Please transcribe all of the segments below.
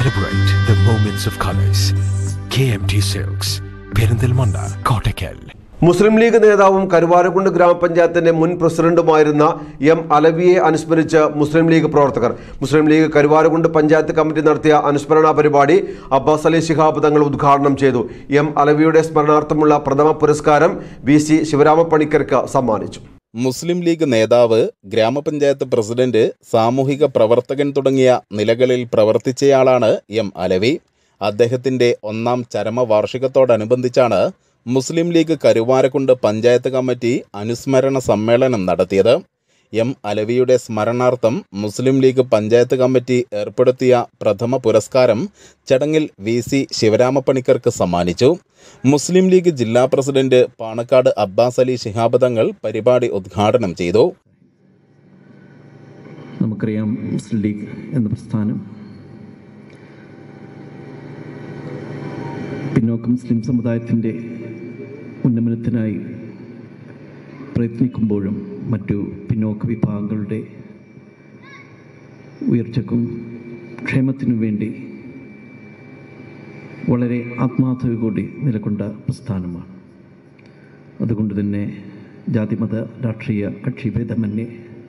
Celebrate the moments of colors. KMT Silks, Perinthalmanna Kottakkal Muslim League നേതാവും കരുവാരക്കുണ്ട് ഗ്രാമപഞ്ചായത്തിന്റെ മുൻ പ്രസിഡന്റുമായിരുന്ന എം അലവിയെ അനുസ്മരിച്ച് മുസ്ലിം ലീഗ് പ്രവർത്തകർ മുസ്ലിം ലീഗ് കരുവാരക്കുണ്ട് പഞ്ചായത്ത് കമ്മിറ്റി നടത്തിയ അനുസ്മരണ പരിപാടി അബ്ബാസ് അലി ശിഹാബ് തങ്ങൾ ഉദ്ഘാടനം ചെയ്തു എം അലവിയുടെ സ്മരണാർത്ഥമുള്ള പ്രഥമ പുരസ്കാരം വി സി ശിവരാമപ്പണിക്കർക്ക് സമ്മാനിച്ചു മുസ്ലിം ലീഗ് നേതാവ് ഗ്രാമപഞ്ചായത്ത് പ്രസിഡന്റ് സാമൂഹിക പ്രവർത്തകൻ തുടങ്ങിയ നിലകളിൽ പ്രവർത്തിച്ചയാളാണ് എം അലവി അദ്ദേഹത്തിന്റെ ഒന്നാം ചരമവാർഷികത്തോടനുബന്ധിച്ചാണ് മുസ്ലിം ലീഗ് കരുവാരക്കുണ്ട് പഞ്ചായത്ത് കമ്മിറ്റി അനുസ്മരണ സമ്മേളനം നടത്തിയത് എം അലവിയുടെ സ്മരണാർത്ഥം മുസ്ലിം ലീഗ് പഞ്ചായത്ത് കമ്മിറ്റി ഏർപ്പെടുത്തിയ പ്രഥമ പുരസ്കാരം ചടങ്ങിൽ വി സി ശിവരാമപ്പണിക്കർക്ക് സമ്മാനിച്ചു മുസ്ലിം ലീഗ് ജില്ലാ പ്രസിഡന്റ് പാണക്കാട് അബ്ബാസ് അലി ശിഹാബ് തങ്ങൾ പരിപാടി ഉദ്ഘാടനം ചെയ്തു നമുക്കറിയാം മുസ്ലിം ലീഗ് എന്ന പ്രസ്ഥാനം പിന്നോക്ക മുസ്ലിം സമുദായത്തിൻ്റെ ഉന്നമനത്തിനായി പ്രയത്നിക്കുമ്പോഴും മറ്റു പിന്നോക്ക വിഭാഗങ്ങളുടെ ഉയർച്ചക്കും ക്ഷേമത്തിനും വേണ്ടി വളരെ ആത്മാർത്ഥതയോടുകൂടി നിലകൊണ്ട പ്രസ്ഥാനമാണ് അതുകൊണ്ട് തന്നെ ജാതിമത രാഷ്ട്രീയ കക്ഷിഭേദമന്യേ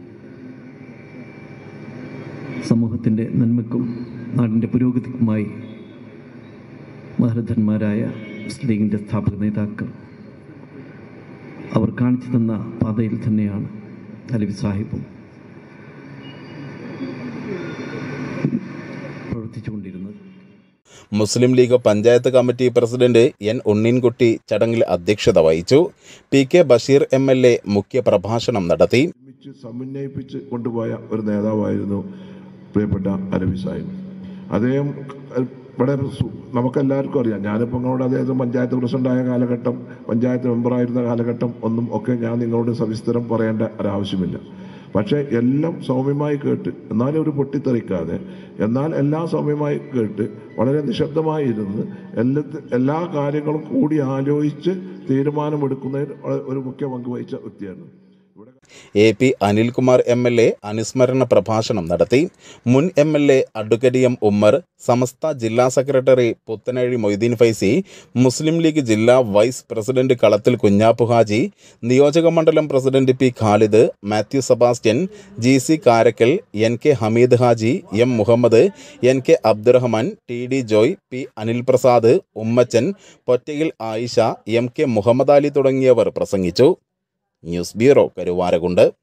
സമൂഹത്തിൻ്റെ നന്മയ്ക്കും നാടിൻ്റെ പുരോഗതിക്കുമായി മഹരഥന്മാരായ മുസ്ലിം ലീഗിൻ്റെ സ്ഥാപക നേതാക്കൾ അവർ കാണിച്ചു തന്ന പാതയിൽ തന്നെയാണ് അലവി സാഹിബും പ്രവർത്തിച്ചുകൊണ്ടിരുന്നത് Muslim League panchayat committee president N Unneenkutty ചടങ്ങിൽ അധ്യക്ഷത വഹിച്ചു P K Basheer M L A മുഖ്യ പ്രഭാഷണം നടത്തി ഒരുമിച്ച് സമന്വയിപ്പിച്ച് കൊണ്ടുപോയ ഒരു നേതാവായിരുന്നു പ്രിയപ്പെട്ട അലവി സാഹിബ് അദ്ദേഹം അഹ് വളരെ സു- നമുക്കെല്ലാവർക്കും അറിയാം ഞാനിപ്പോൾ നിങ്ങളോട് അദ്ദേഹം പഞ്ചായത്ത് പ്രസിഡന്റായ കാലഘട്ടം പഞ്ചായത്ത് മെമ്പറായിരുന്ന കാലഘട്ടം ഒന്നും ഒക്കെ ഞാൻ നിങ്ങളോട് സവിസ്തരം പറയേണ്ട ഒരാവശ്യമില്ല പക്ഷേ എല്ലാം സൗമ്യമായി കേട്ട് എന്നാലും ഒരു പൊട്ടിത്തെറിക്കാതെ എന്നാൽ എല്ലാം സൗമ്യമായി കേട്ട് വളരെ നിശബ്ദമായി ഇരുന്ന് എല്ലാ എല്ലാ കാര്യങ്ങളും കൂടി ആലോചിച്ച് തീരുമാനമെടുക്കുന്നതിൽ ഒരു മുഖ്യ പങ്ക് വഹിച്ച വ്യക്തിയാണ് A P Anilkumar M L A അനുസ്മരണ പ്രഭാഷണം നടത്തി മുൻ M L A advocate M Ummer Samastha ജില്ലാ സെക്രട്ടറി പുത്തനഴി മൊയ്തീൻ ഫൈസി മുസ്ലിം ലീഗ് ജില്ലാ വൈസ് പ്രസിഡന്റ് കളത്തിൽ കുഞ്ഞാപ്പു ഹാജി നിയോജക മണ്ഡലം president P Khalid Mathew Sebastian G C Karakkal N K Hameed Haji M Muhammad N K Abdurahman T D Joy P Anil Prasad Ummachan Pottayil Ayisha M K Muhammad Ali തുടങ്ങിയവർ പ്രസംഗിച്ചു ന്യൂസ് ബ്യൂറോ കരുവാരകുണ്ട്